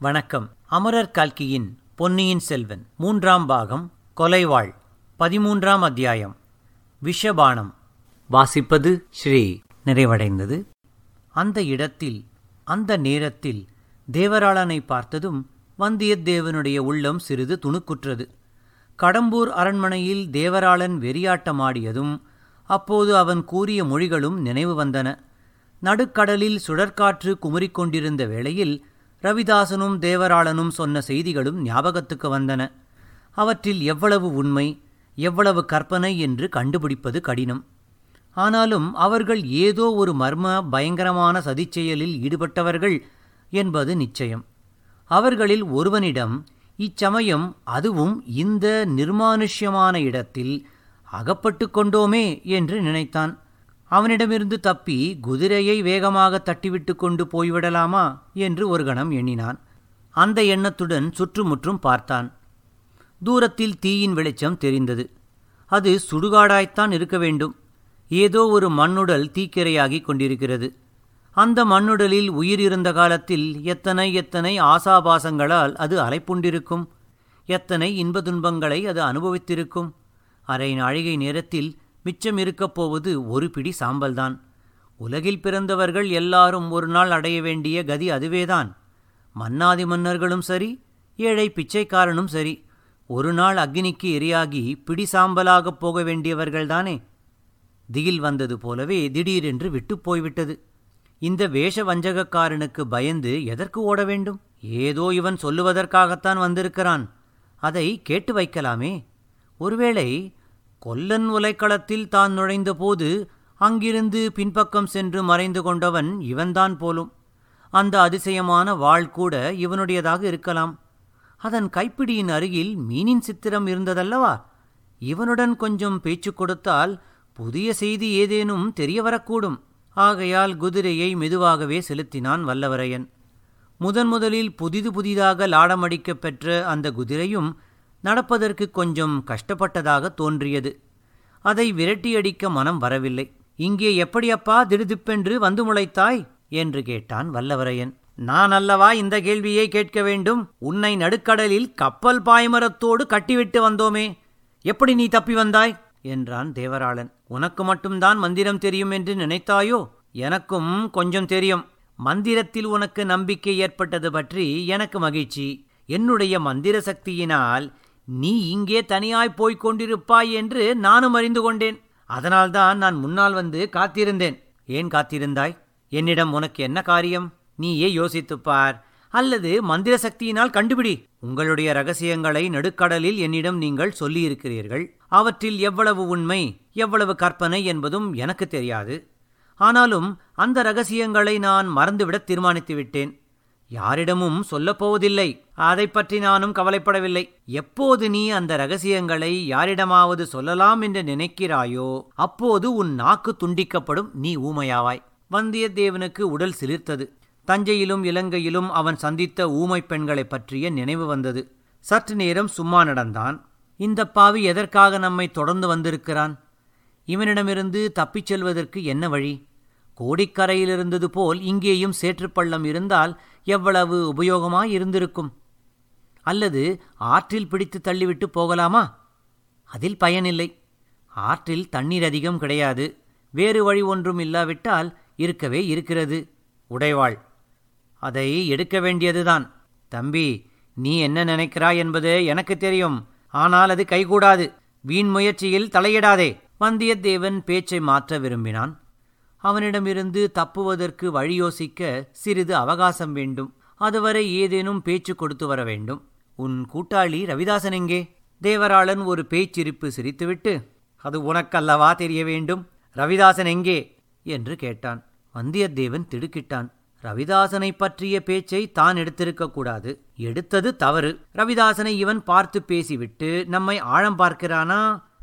வணக்கம் அமரர் கல்கியின் பொன்னியின் செல்வன் மூன்றாம் பாகம் கொலைவாள் பதிமூன்றாம் அத்தியாயம் விஷபானம் வாசிப்பது ஸ்ரீ நிறைவடைந்தது அந்த இடத்தில் அந்த நேரத்தில் தேவராளனை பார்த்ததும் வந்தியத்தேவனுடைய உள்ளம் சிறிது துணுக்குற்றது கடம்பூர் அரண்மனையில் தேவராளன் வெறியாட்டமாடியதும் அப்போது அவன் கூறிய மொழிகளும் நினைவு வந்தன நடுக்கடலில் சுழற்காற்று குமுறிக் கொண்டிருந்த வேளையில் ரவிதாசனும் தேவராளனும் சொன்ன செய்திகளும் ஞாபகத்துக்கு வந்தன அவற்றில் எவ்வளவு உண்மை எவ்வளவு கற்பனை என்று கண்டுபிடிப்பது கடினம் ஆனாலும் அவர்கள் ஏதோ ஒரு மர்ம பயங்கரமான சதிச்செயலில் ஈடுபட்டவர்கள் என்பது நிச்சயம் அவர்களில் ஒருவனிடம் இச்சமயம் அதுவும் இந்த நிர்மானுஷ்யமான இடத்தில் அகப்பட்டு கொண்டோமே என்று நினைத்தான் அவனிடமிருந்து தப்பி குதிரையை வேகமாக தட்டிவிட்டு கொண்டு போய்விடலாமா என்று ஒரு கணம் எண்ணினான் அந்த எண்ணத்துடன் சுற்றுமுற்றும் பார்த்தான் தூரத்தில் தீயின் வெளிச்சம் தெரிந்தது அது சுடுகாடாய்த்தான் இருக்க வேண்டும் ஏதோ ஒரு மண்ணுடல் தீக்கிரையாகிக் கொண்டிருக்கிறது அந்த மண்ணுடலில் உயிர் இருந்த காலத்தில் எத்தனை எத்தனை ஆசாபாசங்களால் அது அலைப்புண்டிருக்கும் எத்தனை இன்ப துன்பங்களை அது அனுபவித்திருக்கும் அரை நாழிகை நேரத்தில் மிச்சம் இருக்கப் போவது ஒரு பிடி சாம்பல்தான் உலகில் பிறந்தவர்கள் எல்லாரும் ஒரு நாள் அடைய வேண்டிய கதி அதுவேதான் மன்னாதி மன்னர்களும் சரி ஏழை பிச்சைக்காரனும் சரி ஒரு நாள் அக்னிக்கு எரியாகி பிடி சாம்பலாகப் போக வேண்டியவர்கள்தானே திகில் வந்தது போலவே திடீரென்று விட்டுப் போய்விட்டது இந்த வேஷ வஞ்சகக்காரனுக்கு பயந்து எதற்கு ஓட வேண்டும் ஏதோ இவன் சொல்லுவதற்காகத்தான் வந்திருக்கிறான் அதை கேட்டு வைக்கலாமே ஒருவேளை கொல்லன் உலைக்களத்தில் தான் நுழைந்தபோது அங்கிருந்து பின்பக்கம் சென்று மறைந்து கொண்டவன் இவன்தான் போலும் அந்த அதிசயமான வாள் கூட இவனுடையதாக இருக்கலாம் அதன் கைப்பிடியின் அருகில் மீனின் சித்திரம் இருந்ததல்லவா இவனுடன் கொஞ்சம் பேச்சு கொடுத்தால் புதிய செய்தி ஏதேனும் தெரிய வரக்கூடும் ஆகையால் குதிரையை மெதுவாகவே செலுத்தினான் வல்லவரையன் முதன் முதலில் புதிது புதிதாக லாடமடிக்கப் பெற்ற அந்த குதிரையும் நடப்பதற்கு கொஞ்சம் கஷ்டப்பட்டதாக தோன்றியது அதை விரட்டியடிக்க மனம் வரவில்லை இங்கே எப்படியப்பா திடுதிப்பென்று வந்து முளைத்தாய் என்று கேட்டான் வல்லவரையன் நான் அல்லவா இந்த கேள்வியை கேட்க வேண்டும் உன்னை நடுக்கடலில் கப்பல் பாய்மரத்தோடு கட்டிவிட்டு வந்தோமே எப்படி நீ தப்பி வந்தாய் என்றான் தேவராளன் உனக்கு மட்டும்தான் மந்திரம் தெரியும் என்று நினைத்தாயோ எனக்கும் கொஞ்சம் தெரியும் மந்திரத்தில் உனக்கு நம்பிக்கை ஏற்பட்டது பற்றி எனக்கு மகிழ்ச்சி என்னுடைய மந்திர சக்தியினால் நீ இங்கே தனியாய் போய்க் கொண்டிருப்பாய் என்று நானும் அறிந்து கொண்டேன் அதனால்தான் நான் முன்னால் வந்து காத்திருந்தேன் ஏன் காத்திருந்தாய் என்னிடம் உனக்கு என்ன காரியம் நீயே யோசித்துப் பார் அல்லது மந்திர சக்தியினால் கண்டுபிடி உங்களுடைய ரகசியங்களை நடுக்கடலில் என்னிடம் நீங்கள் சொல்லியிருக்கிறீர்கள் அவற்றில் எவ்வளவு உண்மை எவ்வளவு கற்பனை என்பதும் எனக்கு தெரியாது ஆனாலும் அந்த ரகசியங்களை நான் மறந்துவிட தீர்மானித்து விட்டேன் யாரிடமும் சொல்லப்போவதில்லை அதை பற்றி நானும் கவலைப்படவில்லை எப்போது நீ அந்த ரகசியங்களை யாரிடமாவது சொல்லலாம் என்று நினைக்கிறாயோ அப்போது உன் நாக்கு துண்டிக்கப்படும் நீ ஊமையாவாய் வந்தியத்தேவனுக்கு உடல் சிலிர்த்தது தஞ்சையிலும் இலங்கையிலும் அவன் சந்தித்த ஊமை பெண்களைப் பற்றிய நினைவு வந்தது சற்று நேரம் சும்மா நடந்தான் இந்த பாவி எதற்காக நம்மை தொடர்ந்து வந்திருக்கிறான் இவனிடமிருந்து தப்பிச் செல்வதற்கு என்ன வழி கோடிக்கரையில் இருந்தது போல் இங்கேயும் சேற்றுப்பள்ளம் இருந்தால் எவ்வளவு உபயோகமாய் இருந்திருக்கும் அல்லது ஆற்றில் பிடித்து தள்ளிவிட்டு போகலாமா அதில் பயனில்லை ஆற்றில் தண்ணீர் அதிகம் கிடையாது வேறு வழி ஒன்றும் இல்லாவிட்டால் இருக்கவே இருக்கிறது உடைவாள் அதை எடுக்க வேண்டியதுதான் தம்பி நீ என்ன நினைக்கிறாய் என்பது எனக்கு தெரியும் ஆனால் அது கைகூடாது வீண் முயற்சியில் தலையிடாதே வந்தியத்தேவன் பேச்சை மாற்ற விரும்பினான் அவனிடமிருந்து தப்புவதற்கு வழி யோசிக்க சிறிது அவகாசம் வேண்டும் அதுவரை ஏதேனும் பேச்சு கொடுத்து வர வேண்டும் உன் கூட்டாளி ரவிதாசன் எங்கே தேவராளன் ஒரு பேச்சிரிப்பு சிரித்துவிட்டு அது உனக்கல்லவா தெரிய வேண்டும் ரவிதாசன் எங்கே என்று கேட்டான் வந்தியத்தேவன் திடுக்கிட்டான் ரவிதாசனை பற்றிய பேச்சை தான் எடுத்திருக்கக்கூடாது எடுத்தது தவறு ரவிதாசனை இவன் பார்த்து பேசிவிட்டு நம்மை ஆழம் பார்க்கிறானா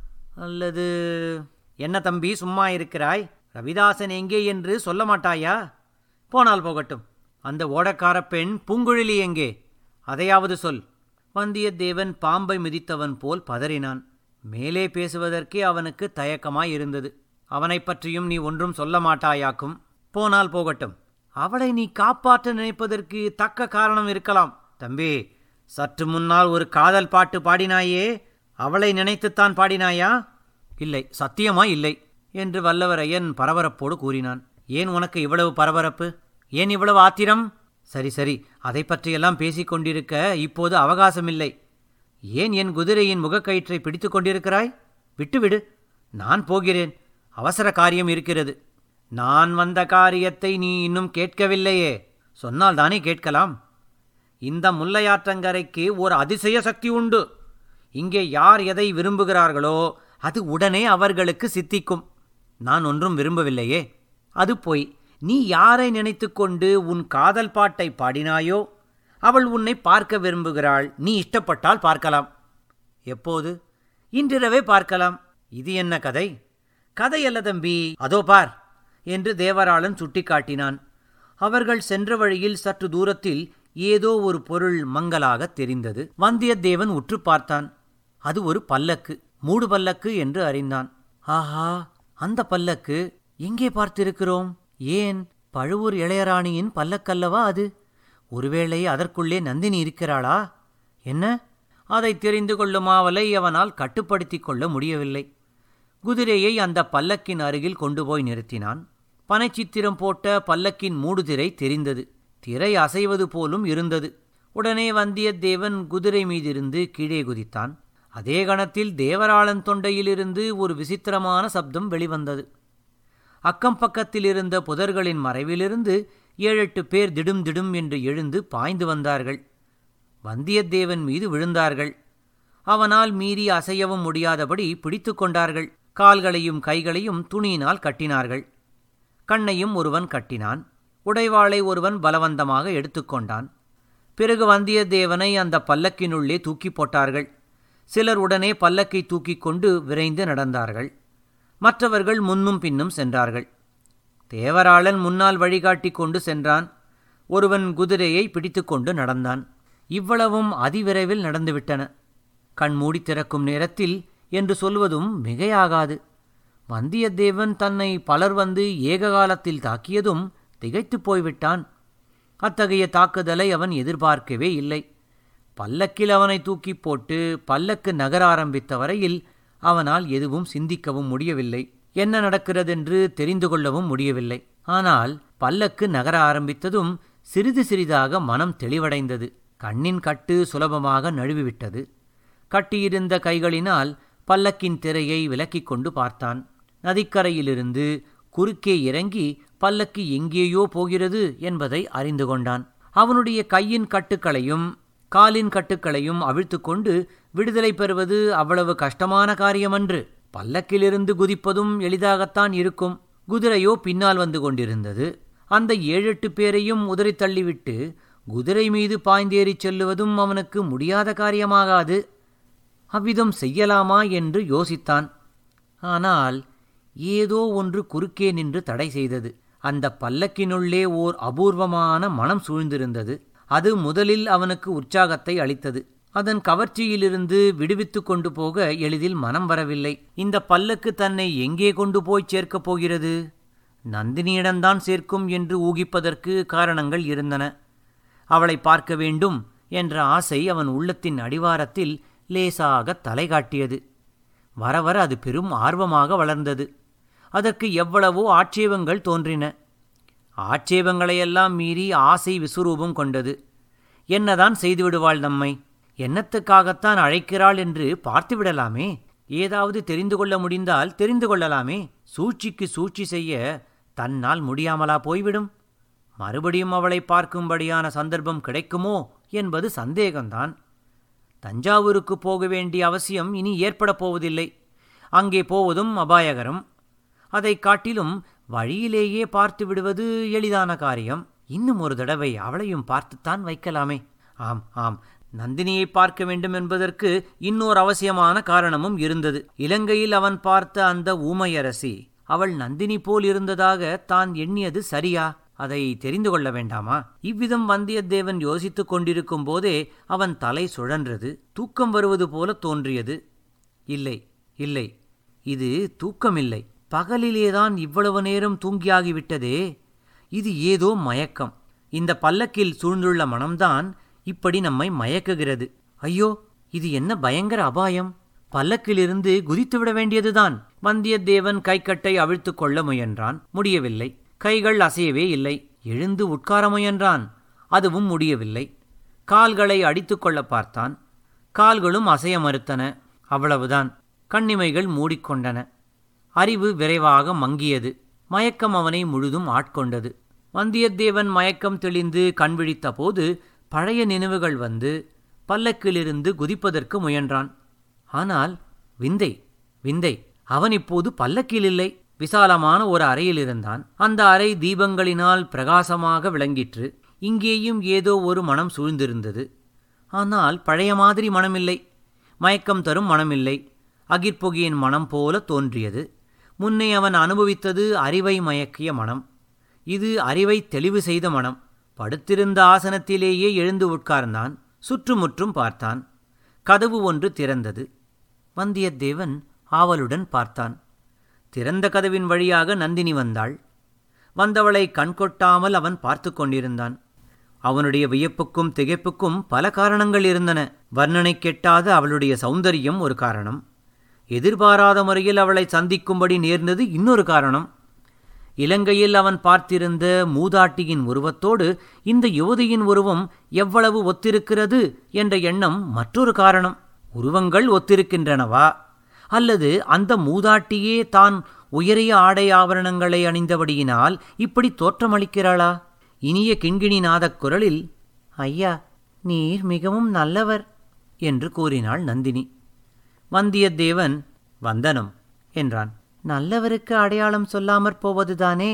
அல்லது என்ன தம்பி சும்மா இருக்கிறாய் ரவிதாசன் எங்கே என்று சொல்ல மாட்டாயா போனால் போகட்டும் அந்த ஓடக்கார பெண் பூங்குழலி எங்கே அதையாவது சொல் வந்தியத்தேவன் பாம்பை மிதித்தவன் போல் பதறினான் மேலே பேசுவதற்கே அவனுக்கு தயக்கமாயிருந்தது அவனைப் பற்றியும் நீ ஒன்றும் சொல்ல மாட்டாயாக்கும் போனால் போகட்டும் அவளை நீ காப்பாற்ற நினைப்பதற்கு தக்க காரணம் இருக்கலாம் தம்பி சற்று முன்னால் ஒரு காதல் பாட்டு பாடினாயே அவளை நினைத்துத்தான் பாடினாயா இல்லை சத்தியமா இல்லை என்று வல்லவரையன் பரபரப்போடு கூறினான் ஏன் உனக்கு இவ்வளவு பரபரப்பு ஏன் இவ்வளவு ஆத்திரம் சரி சரி அதை பற்றியெல்லாம் பேசிக் கொண்டிருக்க இப்போது அவகாசமில்லை ஏன் என் குதிரையின் முகக்கயிற்றை பிடித்துக் கொண்டிருக்கிறாய் விட்டுவிடு நான் போகிறேன் அவசர காரியம் இருக்கிறது நான் வந்த காரியத்தை நீ இன்னும் கேட்கவில்லையே சொன்னால் தானே கேட்கலாம் இந்த முல்லையாற்றங்கரைக்கு ஒரு அதிசய சக்தி உண்டு இங்கே யார் எதை விரும்புகிறார்களோ அது உடனே அவர்களுக்கு சித்திக்கும் நான் ஒன்றும் விரும்பவில்லையே அது போய் நீ யாரை நினைத்துக்கொண்டு உன் காதல் பாட்டை பாடினாயோ அவள் உன்னை பார்க்க விரும்புகிறாள் நீ இஷ்டப்பட்டால் பார்க்கலாம் எப்போது இன்றிரவே பார்க்கலாம் இது என்ன கதை கதை அல்ல தம்பி அதோ பார் என்று தேவராளன் சுட்டிக்காட்டினான் அவர்கள் சென்ற வழியில் சற்று தூரத்தில் ஏதோ ஒரு பொருள் மங்கலாக தெரிந்தது வந்தியத்தேவன் உற்று பார்த்தான் அது ஒரு பல்லக்கு மூடு பல்லக்கு என்று அறிந்தான் ஆஹா அந்த பல்லக்கு எங்கே பார்த்திருக்கிறோம் ஏன் பழுவூர் இளையராணியின் பல்லக்கல்லவா அது ஒருவேளை அதற்குள்ளே நந்தினி இருக்கிறாளா என்ன அதை தெரிந்து கொள்ளும் ஆவலை அவனால் கட்டுப்படுத்திக் கொள்ள முடியவில்லை குதிரையை அந்த பல்லக்கின் அருகில் கொண்டு போய் நிறுத்தினான் பனைச்சித்திரம் போட்ட பல்லக்கின் மூடுதிரை தெரிந்தது திரை அசைவது போலும் இருந்தது உடனே வந்தியத்தேவன் குதிரை மீதிருந்து கீழே குதித்தான் அதே கணத்தில் தேவராளன் தொண்டையிலிருந்து ஒரு விசித்திரமான சப்தம் வெளிவந்தது அக்கம் பக்கத்தில் இருந்த புதர்களின் மறைவிலிருந்து ஏழெட்டு பேர் திடும் திடும் என்று எழுந்து பாய்ந்து வந்தார்கள் வந்தியத்தேவன் மீது விழுந்தார்கள் அவனால் மீறி அசையவும் முடியாதபடி பிடித்து கொண்டார்கள் கால்களையும் கைகளையும் துணியினால் கட்டினார்கள் கண்ணையும் ஒருவன் கட்டினான் உடைவாளை ஒருவன் பலவந்தமாக எடுத்துக்கொண்டான் பிறகு வந்தியத்தேவனை அந்த பல்லக்கினுள்ளே தூக்கி போட்டார்கள் சிலர் உடனே பல்லக்கை தூக்கிக் கொண்டு விரைந்து நடந்தார்கள் மற்றவர்கள் முன்னும் பின்னும் சென்றார்கள் தேவராளன் முன்னால் வழிகாட்டி கொண்டு சென்றான் ஒருவன் குதிரையை பிடித்துக்கொண்டு நடந்தான் இவ்வளவும் அதிவிரைவில் நடந்துவிட்டன கண் மூடி திறக்கும் நேரத்தில் என்று சொல்வதும் மிகையாகாது வந்தியத்தேவன் தன்னை பலர் வந்து ஏககாலத்தில் தாக்கியதும் திகைத்துப் போய்விட்டான் அத்தகைய தாக்குதலை அவன் எதிர்பார்க்கவே இல்லை பல்லக்கில் அவனை தூக்கி போட்டு பல்லக்கு நகர ஆரம்பித்த வரையில் அவனால் எதுவும் சிந்திக்கவும் முடியவில்லை என்ன நடக்கிறதென்று தெரிந்து கொள்ளவும் முடியவில்லை ஆனால் பல்லக்கு நகர ஆரம்பித்ததும் சிறிது சிறிதாக மனம் தெளிவடைந்தது கண்ணின் கட்டு சுலபமாக நழுவிவிட்டது கட்டியிருந்த கைகளினால் பல்லக்கின் திரையை விலக்கிக் கொண்டு பார்த்தான் நதிக்கரையிலிருந்து குறுக்கே இறங்கி பல்லக்கு எங்கேயோ போகிறது என்பதை அறிந்து கொண்டான் அவனுடைய கையின் கட்டுக்களையும் காலின் கட்டுக்களையும் அவிழ்த்துக்கொண்டு விடுதலை பெறுவது அவ்வளவு கஷ்டமான காரியமன்று பல்லக்கிலிருந்து குதிப்பதும் எளிதாகத்தான் இருக்கும் குதிரையோ பின்னால் வந்து கொண்டிருந்தது அந்த ஏழெட்டு பேரையும் உதறி தள்ளிவிட்டு குதிரை மீது பாய்ந்தேறிச் செல்லுவதும் அவனுக்கு முடியாத காரியமாகாது அவ்விதம் செய்யலாமா என்று யோசித்தான் ஆனால் ஏதோ ஒன்று குறுக்கே நின்று தடை செய்தது அந்த பல்லக்கினுள்ளே ஓர் அபூர்வமான மனம் சூழ்ந்திருந்தது அது முதலில் அவனுக்கு உற்சாகத்தை அளித்தது அதன் கவர்ச்சியிலிருந்து விடுவித்து கொண்டு போக எளிதில் மனம் வரவில்லை இந்த பல்லக்கு தன்னை எங்கே கொண்டு போய் சேர்க்கப் போகிறது நந்தினியிடம்தான் சேர்க்கும் என்று ஊகிப்பதற்கு காரணங்கள் இருந்தன அவளை பார்க்க வேண்டும் என்ற ஆசை அவன் உள்ளத்தின் அடிவாரத்தில் லேசாக தலை காட்டியது வர வர அது பெரும் ஆர்வமாக வளர்ந்தது அதற்கு எவ்வளவோ ஆட்சேபங்கள் தோன்றின ஆட்சேபங்களையெல்லாம் மீறி ஆசை விசுரூபம் கொண்டது என்னதான் செய்துவிடுவாள் நம்மை என்னத்துக்காகத்தான் அழைக்கிறாள் என்று பார்த்துவிடலாமே ஏதாவது தெரிந்து கொள்ள முடிந்தால் தெரிந்து கொள்ளலாமே சூழ்ச்சிக்கு சூழ்ச்சி செய்ய தன்னால் முடியாமலா போய்விடும் மறுபடியும் அவளை பார்க்கும்படியான சந்தர்ப்பம் கிடைக்குமோ என்பது சந்தேகம்தான் தஞ்சாவூருக்கு போக வேண்டிய அவசியம் இனி ஏற்படப் போவதில்லை அங்கே போவதும் அபாயகரம் அதைக் காட்டிலும் வழியிலேயே பார்த்து விடுவது எளிதான காரியம் இன்னும் ஒரு தடவை அவளையும் பார்த்துத்தான் வைக்கலாமே ஆம் ஆம் நந்தினியை பார்க்க வேண்டும் என்பதற்கு இன்னொரு அவசியமான காரணமும் இருந்தது இலங்கையில் அவன் பார்த்த அந்த ஊமையரசி அவள் நந்தினி போல் இருந்ததாக தான் எண்ணியது சரியா அதை தெரிந்து கொள்ள வேண்டாமா இவ்விதம் வந்தியத்தேவன் யோசித்துக் கொண்டிருக்கும் போதே அவன் தலை சுழன்றது தூக்கம் வருவது போல தோன்றியது இல்லை இல்லை இது தூக்கமில்லை பகலிலேதான் இவ்வளவு நேரம் தூங்கியாகிவிட்டதே இது ஏதோ மயக்கம் இந்த பல்லக்கில் சூழ்ந்துள்ள மனம்தான் இப்படி நம்மை மயக்குகிறது ஐயோ இது என்ன பயங்கர அபாயம் பல்லக்கிலிருந்து குதித்துவிட வேண்டியதுதான் வந்தியத்தேவன் கைக்கட்டை அவிழ்த்து கொள்ள முயன்றான் முடியவில்லை கைகள் அசையவே இல்லை எழுந்து உட்கார முயன்றான் அதுவும் முடியவில்லை கால்களை அடித்துக் கொள்ள பார்த்தான் கால்களும் அசைய மறுத்தன அவ்வளவுதான் கண்ணிமைகள் மூடிக்கொண்டன அறிவு விரைவாக மங்கியது மயக்கம் அவனை முழுதும் ஆட்கொண்டது வந்தியத்தேவன் மயக்கம் தெளிந்து கண்விழித்த போது பழைய நினைவுகள் வந்து பல்லக்கிலிருந்து குதிப்பதற்கு முயன்றான் ஆனால் விந்தை விந்தை அவன் இப்போது பல்லக்கில் இல்லை விசாலமான ஒரு அறையில் இருந்தான் அந்த அறை தீபங்களினால் பிரகாசமாக விளங்கிற்று இங்கேயும் ஏதோ ஒரு மனம் சூழ்ந்திருந்தது ஆனால் பழைய மாதிரி மனமில்லை மயக்கம் தரும் மனமில்லை அகிர்பொகியின் மனம் போல தோன்றியது முன்னே அவன் அனுபவித்தது அறிவை மயக்கிய மனம் இது அறிவை தெளிவு செய்த மனம் படுத்திருந்த ஆசனத்திலேயே எழுந்து உட்கார்ந்தான் சுற்றுமுற்றும் பார்த்தான் கதவு ஒன்று திறந்தது வந்தியத்தேவன் ஆவலுடன் பார்த்தான் திறந்த கதவின் வழியாக நந்தினி வந்தாள் வந்தவளை கண்கொட்டாமல் அவன் பார்த்து கொண்டிருந்தான் அவனுடைய வியப்புக்கும் திகைப்புக்கும் பல காரணங்கள் இருந்தன வர்ணனை கெட்டாத அவளுடைய சௌந்தரியம் ஒரு காரணம் எதிர்பாராத முறையில் அவளை சந்திக்கும்படி நேர்ந்தது இன்னொரு காரணம் இலங்கையில் அவன் பார்த்திருந்த மூதாட்டியின் உருவத்தோடு இந்த யுவதியின் உருவம் எவ்வளவு ஒத்திருக்கிறது என்ற எண்ணம் மற்றொரு காரணம் உருவங்கள் ஒத்திருக்கின்றனவா அல்லது அந்த மூதாட்டியே தான் உயரிய ஆடை ஆபரணங்களை அணிந்தபடியினால் இப்படி தோற்றமளிக்கிறாளா இனிய கிண்கிணி நாதக் குரலில் ஐயா நீர் மிகவும் நல்லவர் என்று கூறினாள் நந்தினி வந்தியத்தேவன் வந்தனம் என்றான் நல்லவருக்கு அடையாளம் சொல்லாமற் போவதுதானே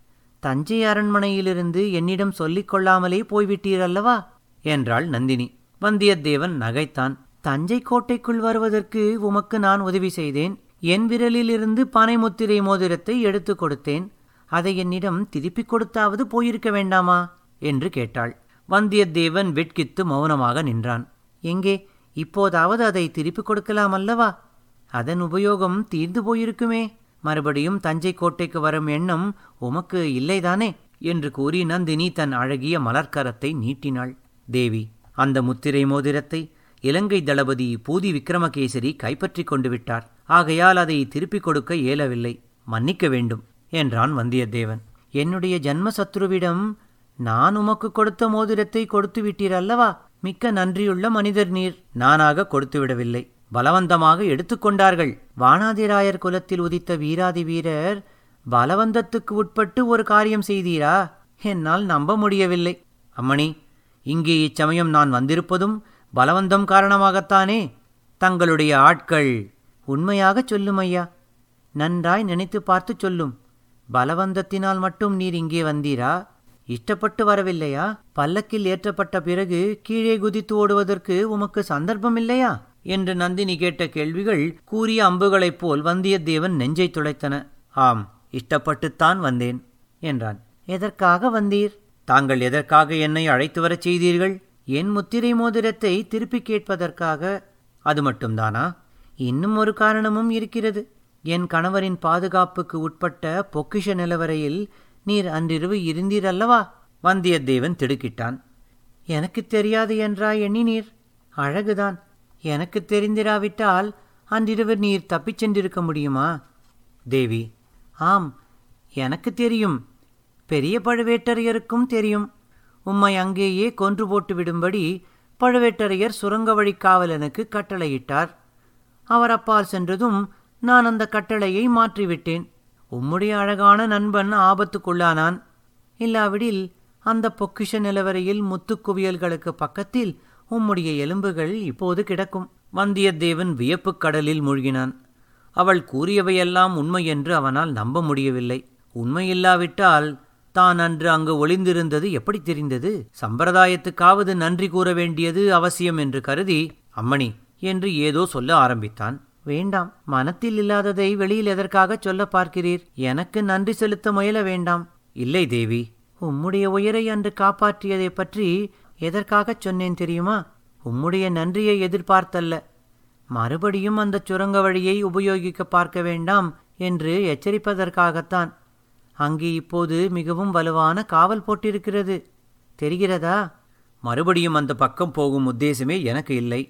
தஞ்சை அரண்மனையிலிருந்து என்னிடம் சொல்லிக் கொள்ளாமலே போய்விட்டீரல்லவா என்றாள் நந்தினி வந்தியத்தேவன் நகைத்தான் தஞ்சை கோட்டைக்குள் வருவதற்கு உமக்கு நான் உதவி செய்தேன் என் விரலிலிருந்து பனைமுத்திரை மோதிரத்தை எடுத்துக் கொடுத்தேன் அதை என்னிடம் திருப்பிக் கொடுத்தாவது போயிருக்க வேண்டாமா என்று கேட்டாள் வந்தியத்தேவன் வெட்கித்து மௌனமாக நின்றான் எங்கே இப்போதாவது அதை திருப்பிக் கொடுக்கலாம் அல்லவா அதன் உபயோகம் தீர்ந்து போயிருக்குமே மறுபடியும் தஞ்சை கோட்டைக்கு வரும் எண்ணம் உமக்கு இல்லைதானே என்று கூறி நந்தினி தன் அழகிய மலர்க்கரத்தை நீட்டினாள் தேவி அந்த முத்திரை மோதிரத்தை இலங்கை தளபதி பூதி விக்ரமகேசரி கைப்பற்றிக் கொண்டு விட்டார் ஆகையால் அதை திருப்பிக் கொடுக்க இயலவில்லை மன்னிக்க வேண்டும் என்றான் வந்தியத்தேவன் என்னுடைய ஜன்ம சத்ருவிடம் நான் உமக்கு கொடுத்த மோதிரத்தை கொடுத்து விட்டீர் அல்லவா மிக்க நன்றியுள்ள மனிதர் நீர் நானாக கொடுத்து விடவில்லை பலவந்தமாக எடுத்துக்கொண்டார்கள் வானாதிராயர் குலத்தில் உதித்த வீராதி வீரர் பலவந்தத்துக்கு உட்பட்டு ஒரு காரியம் செய்தீரா என்னால் நம்ப முடியவில்லை அம்மணி இங்கே இச்சமயம் நான் வந்திருப்பதும் பலவந்தம் காரணமாகத்தானே தங்களுடைய ஆட்கள் உண்மையாகச் சொல்லும் ஐயா நன்றாய் நினைத்து பார்த்து சொல்லும் பலவந்தத்தினால் மட்டும் நீர் இங்கே வந்தீரா இஷ்டப்பட்டு வரவில்லையா பல்லக்கில் ஏற்றப்பட்ட பிறகு கீழே குதித்து ஓடுவதற்கு உமக்கு சந்தர்ப்பம் இல்லையா என்று நந்தினி கேட்ட கேள்விகள் கூறிய அம்புகளைப் போல் வந்தியத்தேவன் நெஞ்சை துளைத்தன ஆம் இஷ்டப்பட்டுத்தான் வந்தேன் என்றான் எதற்காக வந்தீர் தாங்கள் எதற்காக என்னை அழைத்து வரச் செய்தீர்கள் என் முத்திரை மோதிரத்தை திருப்பிக் கேட்பதற்காக அது மட்டும்தானா இன்னும் ஒரு காரணமும் இருக்கிறது என் கணவரின் பாதுகாப்புக்கு உட்பட்ட பொக்கிஷ நிலவரையில் நீர் அன்றிரவு இருந்தீர் அல்லவா வந்தியத்தேவன் திடுக்கிட்டான் எனக்கு தெரியாது என்றா எண்ணினீர் அழகுதான் எனக்கு தெரிந்திராவிட்டால் அன்றிரவு நீர் தப்பிச் சென்றிருக்க முடியுமா தேவி ஆம் எனக்கு தெரியும் பெரிய பழுவேட்டரையருக்கும் தெரியும் உம்மை அங்கேயே கொன்று போட்டு விடும்படி பழுவேட்டரையர் சுரங்க வழி காவலனுக்கு கட்டளையிட்டார் அவர் அப்பால் சென்றதும் நான் அந்த கட்டளையை மாற்றிவிட்டேன் உம்முடைய அழகான நண்பன் ஆபத்துக்குள்ளானான் இல்லாவிடில் அந்த பொக்கிஷ நிலவரையில் முத்துக்குவியல்களுக்கு பக்கத்தில் உம்முடைய எலும்புகள் இப்போது கிடக்கும் வந்தியத்தேவன் வியப்புக் கடலில் மூழ்கினான் அவள் கூறியவையெல்லாம் உண்மை என்று அவனால் நம்ப முடியவில்லை உண்மையில்லாவிட்டால் தான் அன்று அங்கு ஒளிந்திருந்தது எப்படி தெரிந்தது சம்பிரதாயத்துக்காவது நன்றி கூற வேண்டியது அவசியம் என்று கருதி அம்மணி என்று ஏதோ சொல்ல ஆரம்பித்தான் வேண்டாம் மனத்தில் இல்லாததை வெளியில் எதற்காக சொல்ல பார்க்கிறீர் எனக்கு நன்றி செலுத்த முயல வேண்டாம் இல்லை தேவி உம்முடைய உயிரை அன்று காப்பாற்றியதை பற்றி எதற்காகச் சொன்னேன் தெரியுமா உம்முடைய நன்றியை எதிர்பார்த்தல்ல மறுபடியும் அந்த சுரங்க வழியை உபயோகிக்க பார்க்க வேண்டாம் என்று எச்சரிப்பதற்காகத்தான் அங்கே இப்போது மிகவும் வலுவான காவல் போட்டிருக்கிறது தெரிகிறதா மறுபடியும் அந்த பக்கம் போகும் உத்தேசமே எனக்கு இல்லை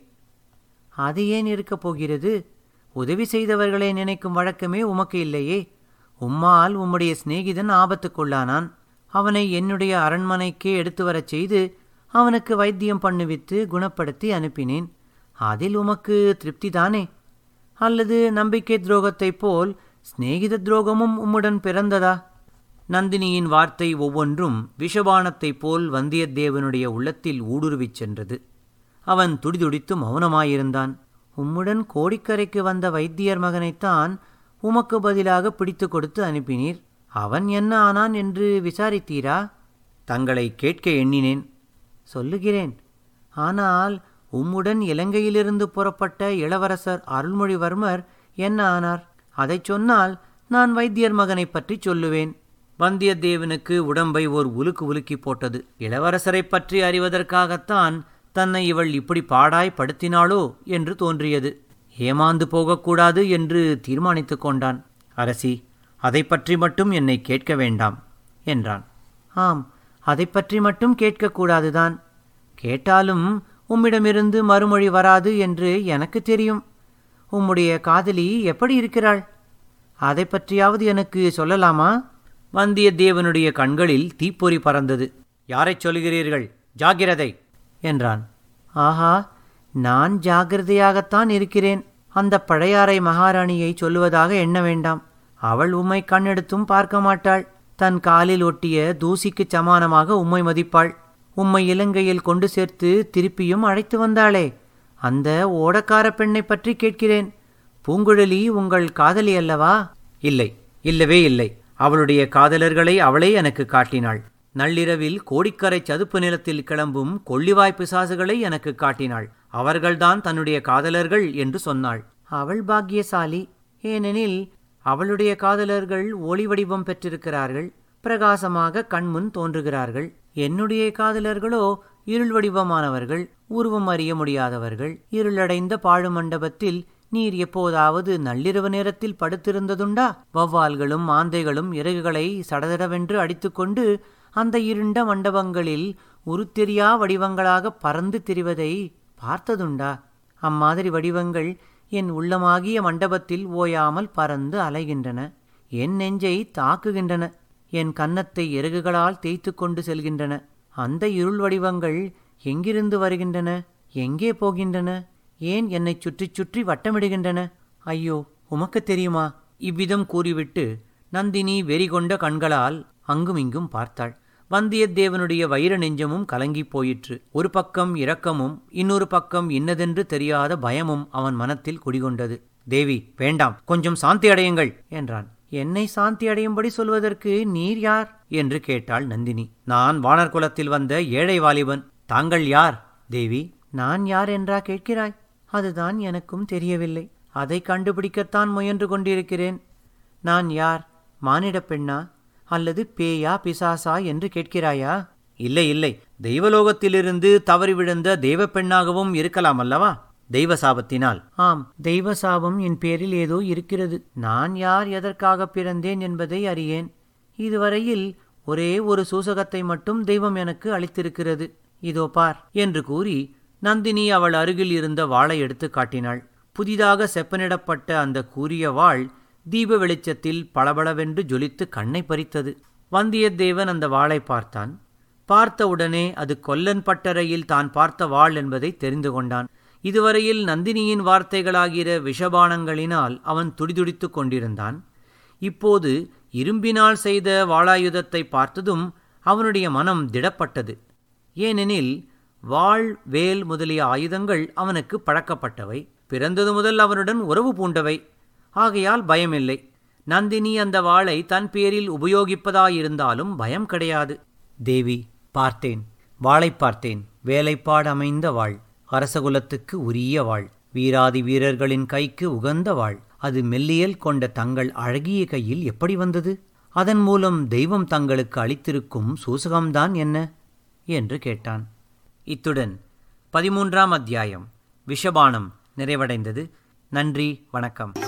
அது ஏன் இருக்கப் போகிறது உதவி செய்தவர்களை நினைக்கும் வழக்கமே உமக்கு இல்லையே உம்மால் உம்முடைய சிநேகிதன் ஆபத்துக்குள்ளானான் அவனை என்னுடைய அரண்மனைக்கே எடுத்து வரச் செய்து அவனுக்கு வைத்தியம் பண்ணுவித்து குணப்படுத்தி அனுப்பினேன் அதில் உமக்கு திருப்திதானே அல்லது நம்பிக்கை துரோகத்தைப் போல் சிநேகித துரோகமும் உம்முடன் பிறந்ததா நந்தினியின் வார்த்தை ஒவ்வொன்றும் விஷபானத்தைப் போல் வந்தியத்தேவனுடைய உள்ளத்தில் ஊடுருவிச் சென்றது அவன் துடிதுடித்து மௌனமாயிருந்தான் உம்முடன் கோடிக்கரைக்கு வந்த வைத்தியர் மகனைத்தான் உமக்கு பதிலாக பிடித்து கொடுத்து அனுப்பினீர் அவன் என்ன ஆனான் என்று விசாரித்தீரா தங்களை கேட்க எண்ணினேன் சொல்லுகிறேன் ஆனால் உம்முடன் இலங்கையிலிருந்து புறப்பட்ட இளவரசர் அருள்மொழிவர்மர் என்ன ஆனார் அதைச் சொன்னால் நான் வைத்தியர் மகனைப் பற்றி சொல்லுவேன் வந்தியத்தேவனுக்கு உடம்பை ஓர் உலுக்கு உலுக்கி போட்டது இளவரசரைப் பற்றி அறிவதற்காகத்தான் தன்னை இவள் இப்படி பாடாய் படுத்தினாளோ என்று தோன்றியது ஏமாந்து போகக்கூடாது என்று தீர்மானித்துக் கொண்டான் அரசி அதை பற்றி மட்டும் என்னை கேட்க வேண்டாம் என்றான் ஆம் அதை பற்றி மட்டும் கேட்கக்கூடாதுதான் கேட்டாலும் உம்மிடமிருந்து மறுமொழி வராது என்று எனக்கு தெரியும் உம்முடைய காதலி எப்படி இருக்கிறாள் அதை பற்றியாவது எனக்கு சொல்லலாமா வந்தியத்தேவனுடைய கண்களில் தீப்பொறி பறந்தது யாரைச் சொல்கிறீர்கள் ஜாகிரதை என்றான் ஆஹா நான் ஜாகிரதையாகத்தான் இருக்கிறேன் அந்த பழையாறை மகாராணியை சொல்லுவதாக எண்ண வேண்டாம் அவள் உம்மை கண்ணெடுத்தும் பார்க்க மாட்டாள் தன் காலில் ஒட்டிய தூசிக்குச் சமானமாக உம்மை மதிப்பாள் உம்மை இலங்கையில் கொண்டு சேர்த்து திருப்பியும் அழைத்து வந்தாளே அந்த ஓடக்கார பெண்ணை பற்றி கேட்கிறேன் பூங்குழலி உங்கள் காதலி அல்லவா இல்லை இல்லவே இல்லை அவளுடைய காதலர்களை அவளே எனக்கு காட்டினாள் நள்ளிரவில் கோடிக்கரை சதுப்பு நிலத்தில் கிளம்பும் கொள்ளிவாய் பிசாசுகளை எனக்கு காட்டினாள் அவர்கள்தான் தன்னுடைய காதலர்கள் என்று சொன்னாள் அவள் பாக்கியசாலி ஏனெனில் அவளுடைய காதலர்கள் ஒளி வடிவம் பெற்றிருக்கிறார்கள் பிரகாசமாக கண்முன் தோன்றுகிறார்கள் என்னுடைய காதலர்களோ இருள் வடிவமானவர்கள் உருவம் அறிய முடியாதவர்கள் இருளடைந்த பாழு மண்டபத்தில் நீர் எப்போதாவது நள்ளிரவு நேரத்தில் படுத்திருந்ததுண்டா வௌவால்களும் ஆந்தைகளும் இறகுகளை சடதடவென்று அடித்துக்கொண்டு அந்த இருண்ட மண்டபங்களில் உருத்தெரியா வடிவங்களாக பறந்து திரிவதை பார்த்ததுண்டா அம்மாதிரி வடிவங்கள் என் உள்ளமாகிய மண்டபத்தில் ஓயாமல் பறந்து அலைகின்றன என் நெஞ்சை தாக்குகின்றன என் கன்னத்தை இறகுகளால் தேய்த்து கொண்டு செல்கின்றன அந்த இருள் வடிவங்கள் எங்கிருந்து வருகின்றன எங்கே போகின்றன ஏன் என்னை சுற்றி சுற்றி வட்டமிடுகின்றன ஐயோ உமக்கு தெரியுமா இவ்விதம் கூறிவிட்டு நந்தினி வெறிகொண்ட கண்களால் அங்குமிங்கும் பார்த்தாள் வந்தியத்தேவனுடைய வைர நெஞ்சமும் கலங்கிப் போயிற்று ஒரு பக்கம் இரக்கமும் இன்னொரு பக்கம் இன்னதென்று தெரியாத பயமும் அவன் மனத்தில் குடிகொண்டது தேவி வேண்டாம் கொஞ்சம் சாந்தி அடையுங்கள் என்றான் என்னை சாந்தி அடையும்படி சொல்வதற்கு நீர் யார் என்று கேட்டாள் நந்தினி நான் வானர் குலத்தில் வந்த ஏழை வாலிபன் தாங்கள் யார் தேவி நான் யார் என்றா கேட்கிறாய் அதுதான் எனக்கும் தெரியவில்லை அதை கண்டுபிடிக்கத்தான் முயன்று கொண்டிருக்கிறேன் நான் யார் மானிடப் பெண்ணா அல்லது பேயா பிசாசா என்று கேட்கிறாயா இல்லை இல்லை தெய்வலோகத்திலிருந்து தவறி விழுந்த தெய்வ பெண்ணாகவும் இருக்கலாம் அல்லவா தெய்வ சாபத்தினால் ஆம் தெய்வ சாபம் என் பேரில் ஏதோ இருக்கிறது நான் யார் எதற்காக பிறந்தேன் என்பதை அறியேன் இதுவரையில் ஒரே ஒரு சூசகத்தை மட்டும் தெய்வம் எனக்கு அளித்திருக்கிறது இதோ பார் என்று கூறி நந்தினி அவள் அருகில் இருந்த வாளை எடுத்து காட்டினாள் புதிதாக செப்பனிடப்பட்ட அந்த கூரிய வாள் தீப வெளிச்சத்தில் பளபளவென்று ஜொலித்து கண்ணை பறித்தது வந்தியத்தேவன் அந்த வாளை பார்த்தான் பார்த்தவுடனே அது கொல்லன் பட்டறையில் தான் பார்த்த வாள் என்பதை தெரிந்து கொண்டான் இதுவரையில் நந்தினியின் வார்த்தைகளாகிற விஷபானங்களினால் அவன் துடிதுடித்துக் கொண்டிருந்தான் இப்போது இரும்பினால் செய்த வாளாயுதத்தை பார்த்ததும் அவனுடைய மனம் திடப்பட்டது ஏனெனில் வாள் வேல் முதலிய ஆயுதங்கள் அவனுக்கு பழக்கப்பட்டவை பிறந்தது முதல் அவனுடன் உறவு பூண்டவை ஆகையால் பயமில்லை நந்தினி அந்த வாளை தன் பேரில் உபயோகிப்பதாயிருந்தாலும் பயம் கிடையாது தேவி பார்த்தேன் வாளை பார்த்தேன் வேலைப்பாடு அமைந்த வாழ் அரசகுலத்துக்கு உரிய வாழ் வீராதி வீரர்களின் கைக்கு உகந்த வாழ் அது மெல்லியல் கொண்ட தங்கள் அழகிய கையில் எப்படி வந்தது அதன் மூலம் தெய்வம் தங்களுக்கு அளித்திருக்கும் சூசகம்தான் என்ன என்று கேட்டான் இத்துடன் பதிமூன்றாம் அத்தியாயம் விஷபானம் நிறைவடைந்தது நன்றி வணக்கம்